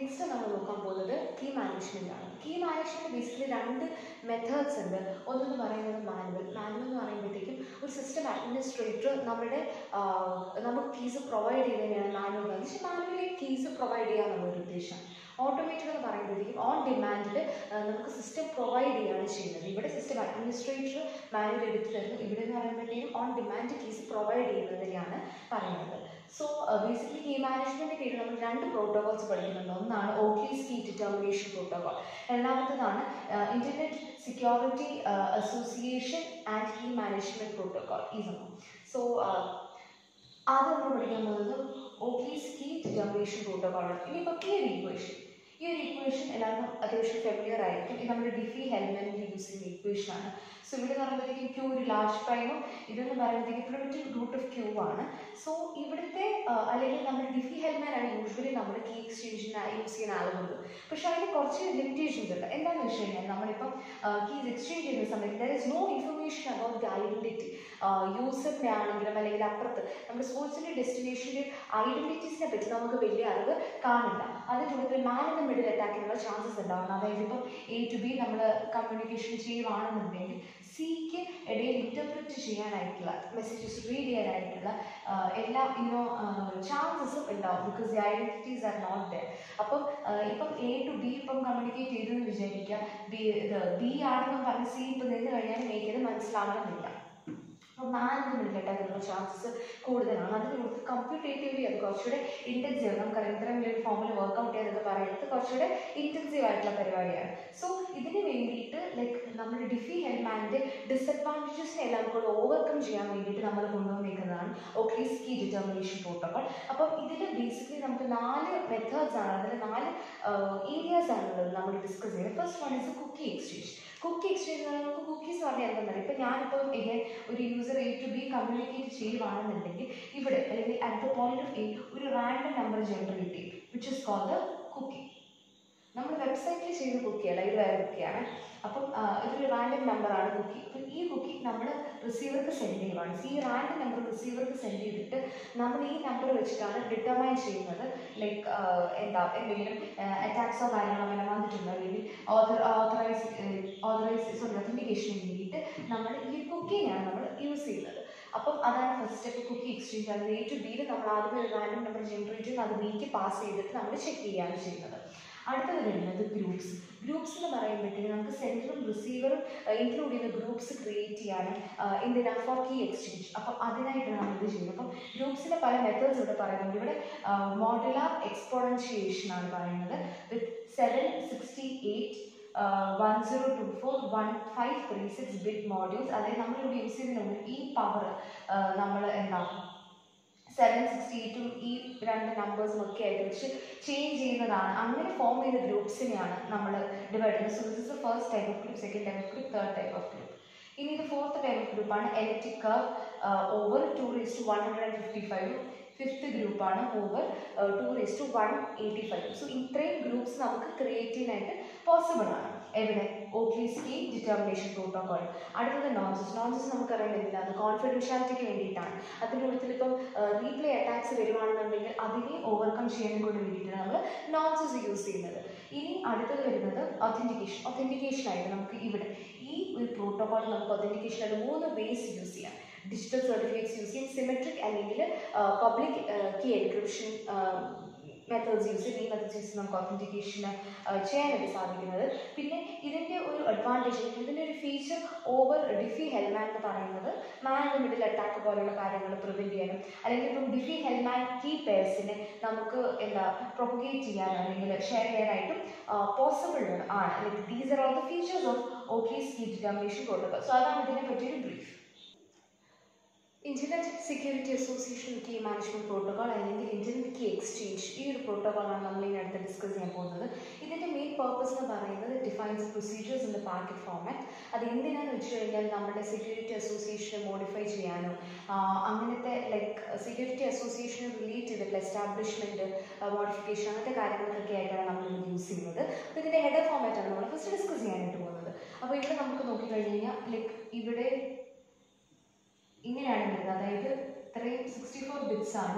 next നമ്മൾ നോക്കാൻ പോകുന്നത് കീ മാനേജ്മെന്റ് ആണ് കീ മാനേജ്മെന്റ് ബേസിക്കലി രണ്ട് മെത്തേഡ്സ് ഉണ്ട് ഒന്നെന്ന് പറയുന്നത് മാനുവൽ മാനുവൽ എന്ന് പറയുമ്പോഴത്തേക്കും ഒരു സിസ്റ്റം അഡ്മിനിസ്ട്രേറ്റർ നമ്മുടെ ആ, നമുക്ക് കീസ് പ്രൊവൈഡ് ചെയ്യുന്നതിനാണ് മാനുവൽ എന്ന് വെച്ചാൽ മാനുവലി കീസ് പ്രൊവൈഡ് ചെയ്യുക എന്നുള്ളൊരു ഉദ്ദേശം ഓട്ടോമേറ്റഡ് എന്ന് പറയുമ്പോഴത്തേക്കും ഓൺ ഡിമാൻഡിൽ നമുക്ക് സിസ്റ്റം പ്രൊവൈഡ് ചെയ്യുകയാണ് ചെയ്യുന്നത് ഇവിടെ സിസ്റ്റം അഡ്മിനിസ്ട്രേറ്റർ മാനുവൽ എടുത്തു തരുന്നു ഇവിടെ എന്ന് പറയുമ്പോഴത്തേക്കും ഓൺ ഡിമാൻഡ് കീസ് പ്രൊവൈഡ് ചെയ്യുന്നതിനെയാണ് പറയുന്നത് സോ ബേസിക്കലി കീ മാനേജ്മെന്റ് കീഴിൽ നമ്മൾ രണ്ട് പ്രോട്ടോകോൾസ് പഠിക്കുന്നുണ്ട് ഒന്നാണ് ഓക്ലീസ് കീ ഡിറ്റർമിനേഷൻ പ്രോട്ടോകോൾ രണ്ടാമത്തേതാണ് internet security association and key management protocol ഈ സംഭവം സോ ആദ്യം നമ്മൾ പഠിക്കാൻ പോകുന്നത് ഓക്ലീസ് കീ ഡിറ്റർമിനേഷൻ പ്രോട്ടോകോൾ ആണ് ഇനിയിപ്പോൾ ഈ ഒരു ഇക്വേഷൻ ഈ ഒരു ഇക്വേഷൻ എല്ലാവർക്കും അത്യാവശ്യം ഫെമിലിയർ ആയിരിക്കും ഇത് നമ്മുടെ ഡിഫി ഹെൽമെറ്റിൽ യൂസ് ചെയ്യുന്ന ഇക്വേഷൻ ആണ് സോ ഇവിടെ എന്ന് പറയുമ്പോഴത്തേക്കും ക്യൂ ഒരു ലാർജ് പ്രൈമും ഇതെന്ന് പറയുമ്പോഴത്തേക്കും പ്രിമിറ്റീവ് റൂട്ട് ഓഫ് ക്യൂ ആണ് സോ ഇവിടുത്തെ ആ, അല്ലെങ്കിൽ നമ്മുടെ ഡിഫി ഹെൽമെറ്റ് ആണ് യൂഷ്വലി നമ്മൾ കീ എക്സ്ചേഞ്ചിന് യൂസ് ചെയ്യുന്ന ആളുകൾ പക്ഷെ അതിന് കുറച്ച് ലിമിറ്റേഷൻസ് ഉണ്ട് എന്താണെന്ന് വെച്ച് കഴിഞ്ഞാൽ നമ്മളിപ്പം കീസ് എക്സ്ചേഞ്ച് ചെയ്യുന്ന സമയത്ത് there is no information about the identity യൂസറിൻ്റെ ആണെങ്കിലും അല്ലെങ്കിൽ അപ്പുറത്ത് നമ്മുടെ സ്പോർട്സിൻ്റെ ഡെസ്റ്റിനേഷൻ്റെ ഐഡന്റിറ്റീസിനെ പറ്റി നമുക്ക് വലിയ അറിവ് കാണില്ല അതിൻ്റെ കൂട്ടത്തിൽ മാൻ ഇൻ ദ മിഡിൽ അറ്റാക്കിനുള്ള ചാൻസസ് ഉണ്ടാവണം അതായത് ഇപ്പം എ ടു ബി നമ്മൾ കമ്മ്യൂണിക്കേഷൻ ചെയ്യുവാണെന്നുണ്ടെങ്കിൽ സിക്ക് ഇടയിൽ ഇൻ്റർപ്രറ്റ് ചെയ്യാനായിട്ടുള്ള മെസ്സേജസ് റീഡ് ചെയ്യാനായിട്ടുള്ള ആ, എല്ലാ ഇന്നോ ചാൻസസും ഉണ്ടാവും because the identities are not there അപ്പം ആ, ഇപ്പം എ ടു ബി ഇപ്പം കമ്മ്യൂണിക്കേറ്റ് ചെയ്തു എന്ന് വിചാരിക്കുക ബി ഇത് ബി ആണെന്ന് പറഞ്ഞ് സി ഇപ്പം നിന്ന് കഴിഞ്ഞാൽ എനിക്ക് അത് മനസ്സിലാവണമെന്നില്ല അപ്പോൾ മാനിന് മുന്നിലിട്ടാകുന്ന ചാൻസസ് കൂടുതലാണ് അതിന് കൊടുത്ത് കമ്പ്യൂട്ടേറ്റീവ്ലി അത് കുറച്ചുകൂടെ ഇൻറ്റൻസീവ് ആണ് നമുക്കറിയാം ഇത്രയും വലിയൊരു ഫോമിൽ വർക്കൗട്ട് ചെയ്യാനൊക്കെ പറയുന്നത് കുറച്ചുകൂടെ ഇൻറ്റൻസീവ് ആയിട്ടുള്ള പരിപാടിയാണ് സോ ഇതിന് വേണ്ടിയിട്ട് ലൈക്ക് നമ്മുടെ ഡിഫി ഹെൽമാൻ്റെ ഡിസഡ്വാൻറ്റേജസിനെ എല്ലാം കൂടെ ഓവർകം ചെയ്യാൻ വേണ്ടിയിട്ട് നമ്മൾ കൊണ്ടുവന്നിരിക്കുന്നതാണ് ഓക്ലീസ് കീ ഡിറ്റർമിനേഷൻ പ്രോട്ടോകോൾ അപ്പം ഇതിൽ ബേസിക്കലി നമുക്ക് നാല് മെത്തേഡ്സ് ആണ് അതിൽ നാല് ഏരിയാസ് ആണുള്ളത് നമ്മൾ ഡിസ്കസ് ചെയ്യുന്നത് first one is cookie exchange cookie exchange എന്ന് പറഞ്ഞാൽ നമുക്ക് കുക്കീസ് പറഞ്ഞാൽ എന്താണെന്നറിയാം ഇപ്പം ഞാനിപ്പം ഇങ്ങനെ ഒരു user A to B communicate ചെയ്യുവാണെന്നുണ്ടെങ്കിൽ ഇവിടെ അല്ലെങ്കിൽ at the point of A ഒരു റാൻഡം നമ്പർ ജനറേറ്റ് ചെയ്യും which is call the cookie നമ്മൾ വെബ്സൈറ്റിൽ ചെയ്യുന്ന കുക്കിയല്ല ഇത് വേറെ കുക്കിയാണ് അപ്പം ആ, ഇതൊരു റാൻഡം നമ്പറാണ് കുക്കി അപ്പം ഈ കുക്കി നമ്മൾ റിസീവർക്ക് സെൻഡ് ചെയ്യുവാണ് ഈ റാൻഡം നമ്പർ റിസീവർക്ക് സെൻഡ് ചെയ്തിട്ട് നമ്മൾ ഈ നമ്പർ വെച്ചിട്ടാണ് ഡിറ്റർമൈൻ ചെയ്യുന്നത് ലൈക്ക് എന്താ എന്തെങ്കിലും അറ്റാക്സോ കാര്യങ്ങളോ അങ്ങനെ വന്നിട്ടുണ്ടോ അല്ലെങ്കിൽ ഓതർ ഓതറൈസ് ഓതറൈസ് സോറി ഒത്തൻറ്റിക്കേഷന് വേണ്ടിയിട്ട് നമ്മൾ ഈ കുക്കിങ്ങാണ് നമ്മൾ യൂസ് ചെയ്യുന്നത് അപ്പം അതാണ് ഫസ്റ്റ് സ്റ്റെപ്പ് കുക്കി എക്സ്ചേഞ്ച് അത് എ ടു ബിയിൽ നമ്മൾ ആദ്യം ഒരു റാൻഡം നമ്പർ ജനറേറ്റ് ചെയ്ത് അത് ബിക്ക് പാസ് ചെയ്തിട്ട് നമ്മൾ ചെക്ക് ചെയ്യുകയാണ് ചെയ്യുന്നത് അടുത്തത് വരുന്നത് ഗ്രൂപ്പ്സ് ഗ്രൂപ്പ്സ് എന്ന് പറയുമ്പോഴത്തേക്ക് നമുക്ക് സെൻറ്ററും റിസീവറും ഇൻക്ലൂഡ് ചെയ്ത ഗ്രൂപ്പ്സ് ക്രിയേറ്റ് ചെയ്യാനും എന്തിനാ ഫോർ കീ എക്സ്ചേഞ്ച് അപ്പം അതിനായിട്ടാണ് നമ്മൾ ഇത് ചെയ്യുന്നത് അപ്പം ഗ്രൂപ്പ്സിൻ്റെ പല മെത്തേഡ്സ് ഇവിടെ പറയുന്നുണ്ട് ഇവിടെ മോഡുലാർ എക്സ്പോണൻഷിയേഷൻ ആണ് പറയുന്നത് with seven sixty eight one zero two four one five three six bit modules അതായത് നമ്മളിവിടെ യൂസ് ചെയ്യുന്നതിന് ഈ പവർ നമ്മൾ എന്താ സെവൻ സിക്സ്റ്റി എയ്റ്റും ഈ രണ്ട് നമ്പേഴ്സും ഒക്കെ ആയിട്ട് വെച്ച് ചേഞ്ച് ചെയ്യുന്നതാണ് അങ്ങനെ ഫോം ചെയ്ത ഗ്രൂപ്പ്സിനെയാണ് നമ്മൾ ഡിവൈഡ് ചെയ്യുന്നത് so this is the first type of group second type of group third type of group ഇനി ഇത് ഫോർത്ത് ടൈപ്പ് ഓഫ് ഗ്രൂപ്പാണ് electric curve over two raise to one hundred and fifty five fifth ഗ്രൂപ്പാണ് over two raise to one eighty five so ഇത്രയും groups നമുക്ക് create ചെയ്യാനായിട്ട് possible ആണ് എവിടെ ഓക്ലീസ് key determination protocol അടുത്തത് നോൺസസ് നോൺസസ് നമുക്കറിയാൻ പറ്റില്ല അത് കോൺഫിഡൻഷ്യാലിറ്റിക്ക് വേണ്ടിയിട്ടാണ് അതിൻ്റെ കൂട്ടത്തിൽ ഇപ്പം റീപ്ലേ അറ്റാക്സ് വരുവാണെന്നുണ്ടെങ്കിൽ അതിനെ ഓവർകം ചെയ്യാനും കൂടി വേണ്ടിയിട്ടാണ് നമ്മൾ നോൺസസ് യൂസ് ചെയ്യുന്നത് ഇനി അടുത്തത് വരുന്നത് ഒത്തൻറ്റിക്കേഷൻ ഒത്തൻറ്റിക്കേഷൻ ആയിട്ട് നമുക്ക് ഇവിടെ ഈ ഒരു പ്രോട്ടോകോൾ നമുക്ക് ഒത്തൻറ്റിക്കേഷൻ ആയിട്ട് മൂന്ന് വേസ് യൂസ് ചെയ്യാം ഡിജിറ്റൽ സർട്ടിഫിക്കറ്റ്സ് യൂസ് ചെയ്യും സിമെട്രിക് അല്ലെങ്കിൽ public key encryption methods use ചെയ്യും ഈ മെത്തേഡ്സ് യൂസ് നമുക്ക് ഒത്തൻറ്റിക്കേഷൻ ചെയ്യാനായിട്ട് സാധിക്കുന്നത് പിന്നെ ഇതിൻ്റെ ഒരു അഡ്വാൻറ്റേജ് ഇതിൻ്റെ ഒരു ഫീച്ചർ ഓവർ ഡിഫി ഹെൽമാൻ എന്ന് പറയുന്നത് മാൻ ഇൻ മിഡിൽ അറ്റാക്ക് പോലെയുള്ള കാര്യങ്ങൾ പ്രിവെൻറ്റ് ചെയ്യാനും അല്ലെങ്കിൽ ഇപ്പം ഡിഫി ഹെൽമാൻ കീ പേഴ്സിനെ നമുക്ക് എന്താ പ്രൊപ്പഗേറ്റ് ചെയ്യാൻ അല്ലെങ്കിൽ ഷെയർ ചെയ്യാനായിട്ടും പോസിബിൾ ആണ് like these are all the features of Oakley's key determination protocol so അതാണ് ഇതിനെ പറ്റിയൊരു brief internet security association key management protocol അല്ലെങ്കിൽ ഇന്റർനെറ്റ് കീ എക്സ്ചേഞ്ച് ഈ ഒരു പ്രോട്ടോകോളാണ് നമ്മൾ ഇനി അടുത്ത് ഡിസ്കസ് ചെയ്യാൻ പോകുന്നത് ഇതിൻ്റെ മെയിൻ പർപ്പസ് എന്ന് പറയുന്നത് defines procedures in the packet format അത് എന്തിനാന്ന് വെച്ച് കഴിഞ്ഞാൽ നമ്മുടെ സെക്യൂരിറ്റി അസോസിയേഷനെ മോഡിഫൈ ചെയ്യാനോ ആ, അങ്ങനത്തെ ലൈക്ക് സെക്യൂരിറ്റി അസോസിയേഷനെ റിലേറ്റ് ചെയ്തിട്ടുള്ള എസ്റ്റാബ്ലിഷ്മെൻറ്റ് മോഡിഫിക്കേഷൻ അങ്ങനത്തെ കാര്യങ്ങൾക്കൊക്കെ ആയിട്ടാണ് നമ്മൾ ഇത് യൂസ് ചെയ്യുന്നത് അപ്പോൾ ഇതിൻ്റെ ഹെഡർ ഫോമാറ്റാണ് നമ്മൾ ഫസ്റ്റ് ഡിസ്കസ് ചെയ്യാനായിട്ട് പോകുന്നത് അപ്പോൾ ഇവിടെ നമുക്ക് നോക്കിക്കഴിഞ്ഞ് കഴിഞ്ഞാൽ ലൈക്ക് ഇവിടെ ഇങ്ങനെയാണ് വരുന്നത് അതായത് ഇത്രയും സിക്സ്റ്റി ഫോർ ബിറ്റ്സ് ആണ്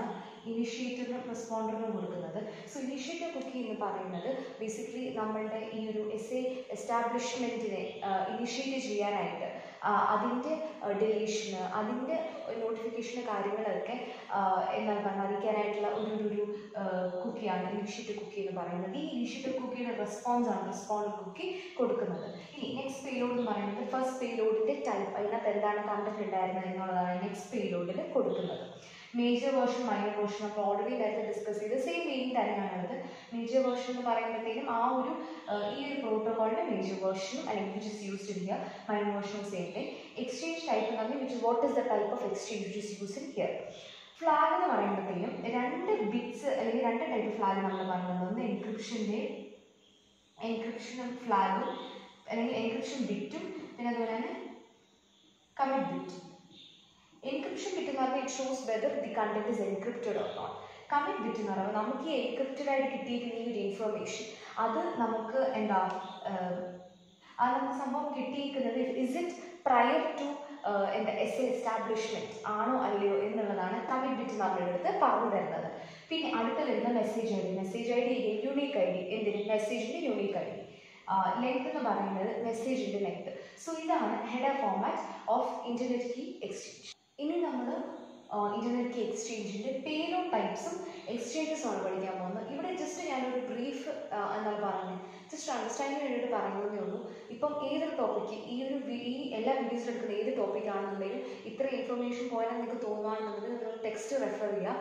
ഇനിഷ്യേറ്ററിനും റെസ്പോണ്ടറിനും കൊടുക്കുന്നത് സോ ഇനിഷ്യേറ്റീവ് കുക്കി എന്ന് പറയുന്നത് ബേസിക്കലി നമ്മളുടെ ഈ ഒരു എസ് എ എസ്റ്റാബ്ലിഷ്മെൻറ്റിനെ ഇനിഷ്യേറ്റ് ചെയ്യാനായിട്ട് അതിൻ്റെ ഡിലീഷന് അതിൻ്റെ നോട്ടിഫിക്കേഷന് കാര്യങ്ങളൊക്കെ ആ, എന്താണ് പറയുക അറിയിക്കാനായിട്ടുള്ള ഒരു ഒരു- ഒരു കുക്കിയാണ് ഇനിഷ്യേറ്റീവ് കുക്കി എന്ന് പറയുന്നത് ഈ ഇനിഷ്യേറ്റീവ് കുക്കിയുടെ റെസ്പോൺസ് ആണ് റെസ്പോണ്ടർ കുക്കി കൊടുക്കുന്നത് ഇനി നെക്സ്റ്റ് പേലോഡ് എന്ന് പറയുന്നത് ഫസ്റ്റ് പേലോഡിൻ്റെ ടൈപ്പ് അതിനകത്ത് എന്താണ് കണ്ടന്റ് ഉണ്ടായിരുന്നത് എന്നുള്ളതാണ് നെക്സ്റ്റ് പേലോഡിൽ കൊടുക്കുന്നത് മേജർ വേർഷൻ മൈനർ വേർഷൻ നമ്മൾ ഓൾറെഡി നേരത്തെ ഡിസ്കസ് ചെയ്ത് സെയിം മീനിങ് തന്നെയാണുള്ളത് മേജർ വേർഷൻ എന്ന് പറയുമ്പോഴത്തേക്കും ആ ഒരു ആ, ഈ ഒരു പ്രോട്ടോകോളിൻ്റെ മേജർ വേർഷനും അല്ലെങ്കിൽ which is used in here minor വേർഷനും സെയിം ടൈം എക്സ്ചേഞ്ച് ടൈപ്പ് എന്ന് പറഞ്ഞാൽ which what is the type of exchange which is use in here flag എന്ന് പറയുമ്പോഴത്തേക്കും രണ്ട് ബിറ്റ്സ് അല്ലെങ്കിൽ രണ്ട് ടൈപ്പ് ഫ്ലാഗ് നമ്മൾ പറഞ്ഞത് ഒന്ന് എൻക്രിപ്ഷൻ്റെ എൻക്രിപ്ഷനും ഫ്ലാഗും അല്ലെങ്കിൽ എൻക്രിപ്ഷൻ ബിറ്റും പിന്നെ അതുപോലെ തന്നെ കമ്മിറ്റ് ബിറ്റ് എൻക്രിപ്ഷൻ ബിറ്റ് എന്ന് പറഞ്ഞാൽ it shows whether the content is encrypted or not commit bit എന്ന് പറയുമ്പോൾ നമുക്ക് ഈ എൻക്രിപ്റ്റഡ് ആയിട്ട് കിട്ടിയിരിക്കുന്ന ഈ ഒരു ഇൻഫർമേഷൻ അത് നമുക്ക് എന്താ ആഹ്, ആ നമുക്ക് സംഭവം കിട്ടിയിരിക്കുന്നത് ഇസ് ഇറ്റ് പ്രയർ ടു എന്താ എസ് എ എസ്റ്റാബ്ലിഷ്മെന്റ് ആണോ അല്ലയോ എന്നുള്ളതാണ് കമ്മിറ്റ് ബിറ്റ് നമ്മുടെ അടുത്ത് പറഞ്ഞു തരുന്നത് പിന്നെ അടുത്ത വരുന്ന message I D message I D unique I D എന്തിന് മെസ്സേജിൻ്റെ യൂണീക്ക് ഐ ഡി ലെങ്ത് എന്ന് പറയുന്നത് മെസ്സേജിൻ്റെ ലെങ്ത് സോ ഇതാണ് header format of internet key exchange ഇനി നമ്മൾ ഇൻ്റർനെറ്റ് കീ എക്സ്ചേഞ്ചിൻ്റെ പേരോ ടൈപ്സും എക്സ്ചേഞ്ചസും ആണ് പഠിക്കാൻ പോകുന്നത് ഇവിടെ ജസ്റ്റ് ഞാനൊരു ബ്രീഫ് എന്താണ് പറയുന്നത് ജസ്റ്റ് അണ്ടർസ്റ്റാൻഡിന് വേണ്ടിയിട്ട് പറയുന്നതേ ഉള്ളൂ ഇപ്പം ഏതൊരു ടോപ്പിക്ക് ഈ ഒരു വി- ഈ എല്ലാ വീഡിയോസിലും എടുക്കുന്ന ഏത് ടോപ്പിക് ആണെന്നുണ്ടെങ്കിലും ഇത്ര ഇൻഫർമേഷൻ പോയാൽ നിങ്ങൾക്ക് തോന്നുകയാണെന്നുണ്ടെങ്കിൽ നിങ്ങൾ ടെക്സ്റ്റ് റെഫർ ചെയ്യുക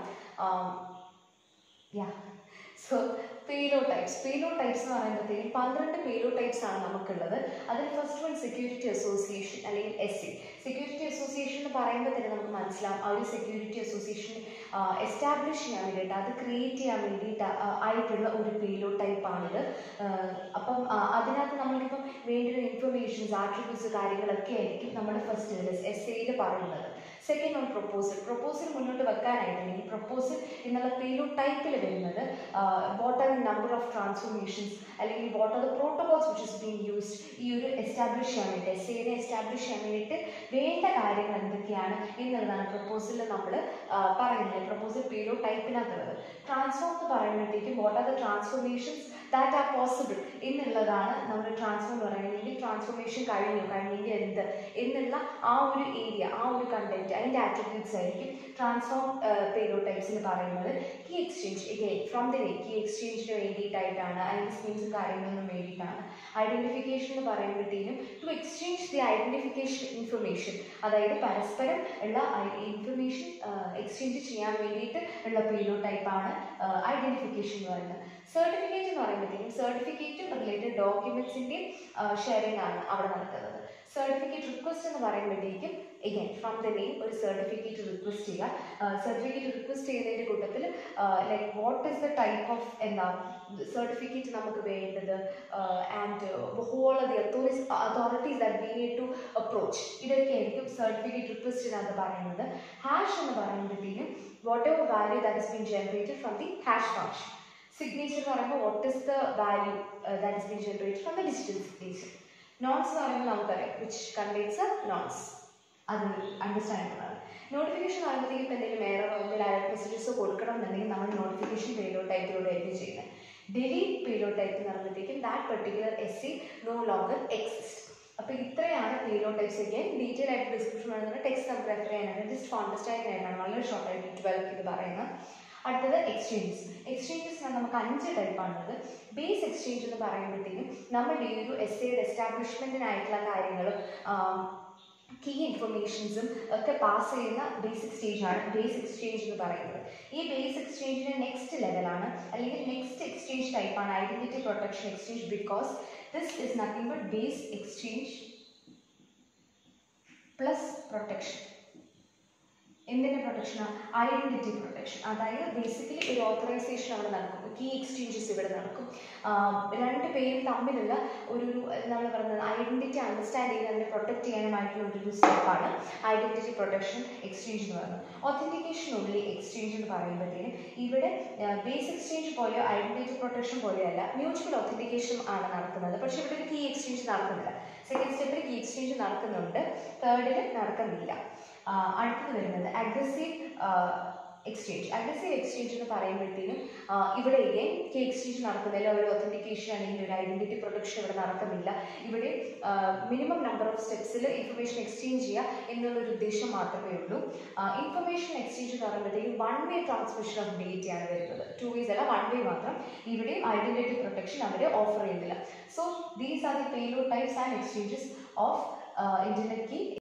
യാ so payload types payload types എന്ന് പറയുമ്പോഴത്തേക്കും പന്ത്രണ്ട് പേലോ ടൈപ്സ് ആണ് നമുക്കുള്ളത് അതിൽ ഫസ്റ്റ് വൺ സെക്യൂരിറ്റി അസോസിയേഷൻ അല്ലെങ്കിൽ എസ് സി സെക്യൂരിറ്റി അസോസിയേഷൻ എന്ന് പറയുമ്പോൾ തന്നെ നമുക്ക് മനസ്സിലാവും ആ ഒരു സെക്യൂരിറ്റി അസോസിയേഷൻ എസ്റ്റാബ്ലിഷ് ചെയ്യാൻ വേണ്ടിയിട്ട് അത് ക്രിയേറ്റ് ചെയ്യാൻ വേണ്ടിയിട്ട് ആ, ആയിട്ടുള്ള ഒരു പേലോ ടൈപ്പാണിത് അപ്പം ആ, അതിനകത്ത് നമ്മൾക്കിപ്പം വേണ്ടുന്ന ഇൻഫർമേഷൻസ് ആട്രിബ്യൂട്ട്സ് കാര്യങ്ങളൊക്കെ ആയിരിക്കും നമ്മുടെ ഫസ്റ്റ് എസ് എയിൽ പറയുന്നത് സെക്കൻഡ് വൺ പ്രൊപ്പോസൽ പ്രൊപ്പോസൽ മുന്നോട്ട് വെക്കാനായിട്ടുണ്ടെങ്കിൽ പ്രൊപ്പോസൽ എന്നുള്ള പേലോ ടൈപ്പിൽ വരുന്നത് what are the number of transformations അല്ലെങ്കിൽ what are the protocols which is being used ഈ ഒരു എസ്റ്റാബ്ലിഷ് ചെയ്യാൻ വേണ്ടി എസ് എനെ എസ്റ്റാബ്ലിഷ് ചെയ്യാൻ വേണ്ടിയിട്ട് വേണ്ട കാര്യങ്ങൾ എന്തൊക്കെയാണ് എന്നുള്ളതാണ് പ്രൊപ്പോസലിൽ നമ്മൾ പറയുന്നത് പ്രൊപ്പോസൽ പേലോ ടൈപ്പിനകത്തുള്ളത് ട്രാൻസ്ഫോം എന്ന് പറയുമ്പോഴത്തേക്കും what are the transformations that are possible എന്നുള്ളതാണ് നമ്മുടെ ട്രാൻസ്ഫോം എന്ന് പറയുന്നത് ട്രാൻസ്ഫോർമേഷൻ കഴിഞ്ഞു കഴിഞ്ഞെങ്കിൽ എന്ത് എന്നുള്ള ആ ഒരു ഏരിയ ആ ഒരു കണ്ടന്റ് അതിൻ്റെ ആട്രിബ്യൂട്ട്സ് ആയിരിക്കും ട്രാൻസ്ഫോം പേരോ ടൈപ്സിൽ പറയുന്നത് key exchange again from the day key എക്സ്ചേഞ്ചിന് വേണ്ടിയിട്ടായിട്ടാണ് അതിൻ്റെ സ്കീംസും കാര്യങ്ങളൊന്നും വേണ്ടിയിട്ടാണ് ഐഡൻറ്റിഫിക്കേഷൻ എന്ന് പറയുമ്പോഴത്തേനും to exchange the identification information അതായത് പരസ്പരം ഉള്ള ഇൻഫർമേഷൻ എക്സ്ചേഞ്ച് ചെയ്യാൻ വേണ്ടിയിട്ട് ഉള്ള പേരോ ടൈപ്പാണ് ഐഡൻറ്റിഫിക്കേഷൻ എന്ന് പറയുന്നത് സർട്ടിഫിക്കറ്റ് എന്ന് പറയുമ്പോഴത്തേക്കും സർട്ടിഫിക്കറ്റും റിലേറ്റഡ് ഡോക്യുമെൻസിൻ്റെയും ഷെയറിംഗ് ആണ് അവിടെ നടക്കുന്നത് സർട്ടിഫിക്കറ്റ് റിക്വസ്റ്റ് എന്ന് പറയുമ്പോഴത്തേക്കും എഗൈൻ ഫ്രം ദ നെയിം ഒരു സർട്ടിഫിക്കറ്റ് റിക്വസ്റ്റ് ചെയ്യുക സർട്ടിഫിക്കറ്റ് റിക്വസ്റ്റ് ചെയ്യുന്നതിൻ്റെ കൂട്ടത്തിൽ like what is the type of എന്താ സർട്ടിഫിക്കറ്റ് നമുക്ക് വേണ്ടത് and whole the authorities authorities that we need to approach ഇതൊക്കെ ആയിരിക്കും സർട്ടിഫിക്കറ്റ് റിക്വസ്റ്റിനകത്ത് പറയുന്നത് ഹാഷ് എന്ന് പറയുമ്പോഴത്തേക്കും whatever value that is been generated from the hash function signature എന്ന് പറയുമ്പോൾ what is the value that is been generated from the digital signature nouns എന്ന് പറയുമ്പോൾ നമുക്കറിയാം വിച്ച് കണ്ടെയ്ൻസ് നോൺസ് അത് അണ്ടർസ്റ്റാൻഡ് ആണ് നോട്ടിഫിക്കേഷൻ പറയുമ്പോഴത്തേക്കും ഇപ്പം എന്തെങ്കിലും എററോ എന്തെങ്കിലും അലർട്ട് മെസ്സേജസോ കൊടുക്കണം എന്നുണ്ടെങ്കിൽ നമ്മൾ നോട്ടിഫിക്കേഷൻ പേലോ ടൈപ്പിലൂടെ ആയിരിക്കും ചെയ്യുന്നത് ഡിലീറ്റ് പേലോ ടൈപ്പ് എന്ന് പറയുമ്പോഴത്തേക്കും that particular S C no longer exist അപ്പോൾ ഇത്രയാണ് പേലോ ടൈപ്സ് ഒക്കെ ഡീറ്റെയിൽ ആയിട്ട് ഡിസ്ക്രിപ്ഷൻ വേണമെന്നുണ്ടെങ്കിൽ ടെക്സ്റ്റ് നമുക്ക് റെഫർ ചെയ്യാനായിട്ട് ജസ്റ്റ് അണ്ടർസ്റ്റാൻഡ് ചെയ്യാനാണ് വളരെ ഷോർട്ടായിട്ട് ട്വൽവ് ഇത് പറയുന്നത് അടുത്തത് എക്സ്ചേഞ്ചസ് എക്സ്ചേഞ്ചസ് നമുക്ക് അഞ്ച് ടൈപ്പാണുള്ളത് ബേസ് എക്സ്ചേഞ്ച് എന്ന് പറയുമ്പോഴത്തേക്കും നമ്മുടെ ഈ ഒരു എസ് എയുടെ എസ്റ്റാബ്ലിഷ്മെൻറ്റിനായിട്ടുള്ള കാര്യങ്ങളും കീ ഇൻഫർമേഷൻസും ഒക്കെ പാസ് ചെയ്യുന്ന ബേസിക് സ്റ്റേജാണ് ബേസ് എക്സ്ചേഞ്ച് എന്ന് പറയുന്നത് ഈ ബേസ് എക്സ്ചേഞ്ചിൻ്റെ നെക്സ്റ്റ് ലെവലാണ് അല്ലെങ്കിൽ നെക്സ്റ്റ് എക്സ്ചേഞ്ച് ടൈപ്പാണ് identity protection exchange because this is nothing but base exchange plus protection എന്തിൻ്റെ പ്രൊട്ടക്ഷനാണ് ഐഡൻറ്റിറ്റി പ്രൊട്ടക്ഷൻ അതായത് ബേസിക്കലി ഒരു ഓത്തറൈസേഷൻ അവിടെ നടക്കും കീ എക്സ്ചേഞ്ചസ് ഇവിടെ നടക്കും ആഹ് രണ്ട് പേരും തമ്മിലുള്ള ഒരു ഒരു എന്താണ് പറയുന്നത് ഐഡൻറ്റിറ്റി അണ്ടർസ്റ്റാൻഡ് ചെയ്ത് അതിനെ പ്രൊട്ടക്ട് ചെയ്യാനുമായിട്ടുള്ള ഒരു ഒരു സ്റ്റെപ്പാണ് ഐഡൻറ്റിറ്റി പ്രൊട്ടക്ഷൻ എക്സ്ചേഞ്ച് എന്ന് പറയുന്നത് ഒത്തൻറ്റിക്കേഷൻ ഉള്ളി എക്സ്ചേഞ്ച് എന്ന് പറയുമ്പോഴത്തേനും ഇവിടെ ബേസ് എക്സ്ചേഞ്ച് പോലെയോ ഐഡൻറ്റിറ്റി പ്രൊട്ടക്ഷൻ പോലെയല്ല മ്യൂച്വൽ ഒത്തൻറ്റിക്കേഷൻ ആണ് നടക്കുന്നത് പക്ഷേ ഇവിടെ ഒരു കീ എക്സ്ചേഞ്ച് നടക്കുന്നില്ല സെക്കൻഡ് സ്റ്റെപ്പിൽ കീ എക്സ്ചേഞ്ച് നടക്കുന്നുണ്ട് തേർഡിൽ നടക്കുന്നില്ല ആഹ് അടുത്തത് വരുന്നത് അഗ്രസീവ് എക്സ്ചേഞ്ച് അഗ്രസീവ് എക്സ്ചേഞ്ച് എന്ന് പറയുമ്പോഴത്തേനും ആ, ഇവിടെ again കീ എക്സ്ചേഞ്ച് നടക്കുന്നില്ല ഒരു ഒത്തൻറ്റിക്കേഷൻ അല്ലെങ്കിൽ ഒരു ഐഡന്റിറ്റി പ്രൊട്ടക്ഷൻ ഇവിടെ നടക്കുന്നില്ല ഇവിടെ മിനിമം നമ്പർ ഓഫ് സ്റ്റെപ്സിൽ ഇൻഫർമേഷൻ എക്സ്ചേഞ്ച് ചെയ്യുക എന്നുള്ളൊരു ഉദ്ദേശം മാത്രമേ ഉള്ളൂ ഇൻഫർമേഷൻ എക്സ്ചേഞ്ച് എന്ന് പറയുമ്പോഴത്തേക്കും വൺ വേ ട്രാൻസ്മിഷൻ ഓഫ് ഡേറ്റയാണ് വരുന്നത് ടു വേസ് അല്ല വൺ വേ മാത്രം ഇവിടെ ഐഡന്റിറ്റി പ്രൊട്ടക്ഷൻ അവർ ഓഫർ ചെയ്യുന്നില്ല so these are the payload types and exchanges of internet key